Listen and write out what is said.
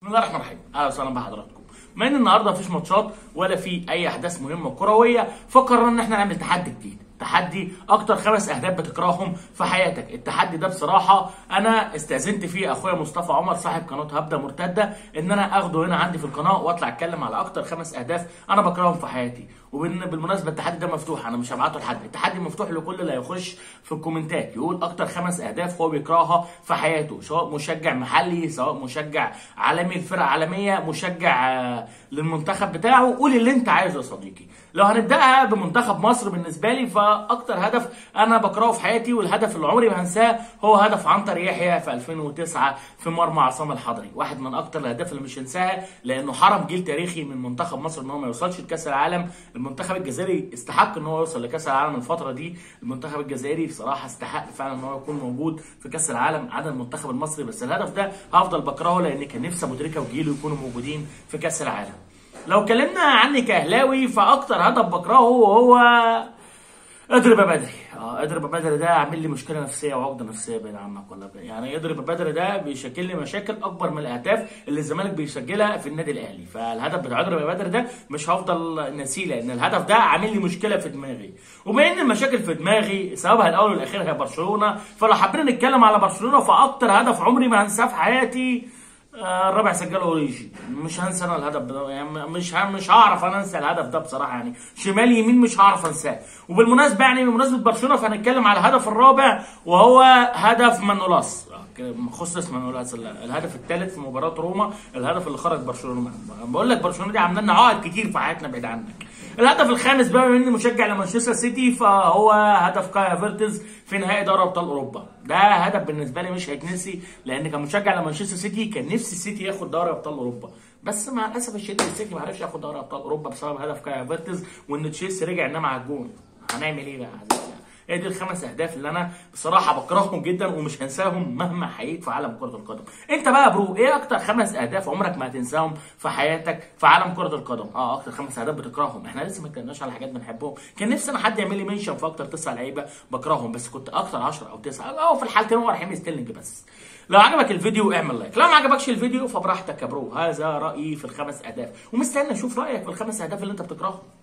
بسم الله الرحمن الرحيم اهلا وسهلا بحضراتكم بما ان النهارده مفيش ماتشات ولا في اي احداث مهمه كرويه فقررنا ان احنا نعمل تحدي جديد تحدي اكتر خمس اهداف بتكرههم في حياتك التحدي ده بصراحه انا استاذنت فيه اخويا مصطفى عمر صاحب قناه هبده مرتده ان انا اخده هنا عندي في القناه واطلع اتكلم على اكتر خمس اهداف انا بكرههم في حياتي وبالمناسبه التحدي ده مفتوح انا مش هبعته لحد التحدي مفتوح لكل اللي هيخش في الكومنتات يقول اكتر خمس اهداف هو بيكرهها في حياته سواء مشجع محلي سواء مشجع عالمي لفرقه عالميه مشجع آه، للمنتخب بتاعه قول اللي انت عايزه يا صديقي لو هنبداها بمنتخب مصر بالنسبه لي فاكتر هدف انا بكرهه في حياتي والهدف اللي عمري ما هنساه هو هدف عنتر يحيى في 2009 في مرمى عصام الحضري واحد من اكتر الاهداف اللي مش هنساها لانه حرم جيل تاريخي من منتخب مصر ان هو ما يوصلش لكاس العالم المنتخب الجزائري استحق ان هو يوصل لكاس العالم الفتره دي المنتخب الجزائري بصراحه استحق فعلا ان هو يكون موجود في كاس العالم عدا المنتخب المصري بس الهدف ده هفضل بكرهه لان كان نفسي ابو تريكه وجيله يكونوا موجودين في كاس العالم لو اتكلمنا عني كاهلاوي فاكتر هدف بكرهه هو اضرب يا بدري اه اضرب يا بدري ده عامل لي مشكله نفسيه وعقده نفسيه بعيد عنك ولا بعيد. يعني اضرب يا بدري ده بيشكل لي مشاكل اكبر من الاهداف اللي الزمالك بيسجلها في النادي الاهلي فالهدف بتاع اضرب يا بدري ده مش هفضل ناسيه لان الهدف ده عامل لي مشكله في دماغي وبما ان المشاكل في دماغي سببها الاول والاخير هي برشلونه فلو حابين نتكلم على برشلونه فاكتر هدف عمري ما هنساه في حياتي آه، الرابع سجله اوريجي مش هنسى انا الهدف ده يعني مش ه- مش هعرف انا انسى الهدف ده بصراحه يعني شمال يمين مش هعرف انساه وبالمناسبه يعني بمناسبه برشلونه فهنتكلم على الهدف الرابع وهو هدف مانولاس آه، كده مخصص مانولاس ال- الهدف الثالث في مباراه روما الهدف اللي خرج برشلونه بقول لك برشلونه دي عامله لنا عقد كتير في حياتنا بعيد عنك الهدف الخامس بقى بما اني مشجع لمانشستر سيتي فهو هدف كايا فيرتز في نهائي دوري ابطال اوروبا ده هدف بالنسبه لي مش هيتنسي لان كمشجع لمانشستر سيتي كان نفسي السيتي ياخد دوري ابطال اوروبا بس مع الاسف الشديد السيتي ما عرفش ياخد دوري ابطال اوروبا بسبب هدف كايا فيرتز وان تشيلسي رجع انما على الجون هنعمل ايه بقى يا عزيزي هي دي الخمس اهداف اللي انا بصراحه بكرههم جدا ومش هنساهم مهما حييت في عالم كره القدم انت بقى يا برو ايه اكتر خمس اهداف عمرك ما هتنساهم في حياتك في عالم كره القدم اه اكتر خمس اهداف بتكرههم احنا لسه ما اتكلمناش على حاجات بنحبهم كان نفسي انا حد يعمل لي منشن في اكتر تسع لعيبه بكرههم بس كنت اكتر 10 او 9 او في الحالتين هو رحيم ستيرلينج بس لو عجبك الفيديو اعمل لايك لو ما عجبكش الفيديو فبراحتك يا برو هذا رايي في الخمس اهداف ومستني اشوف رايك في الخمس اهداف اللي انت بتكرههم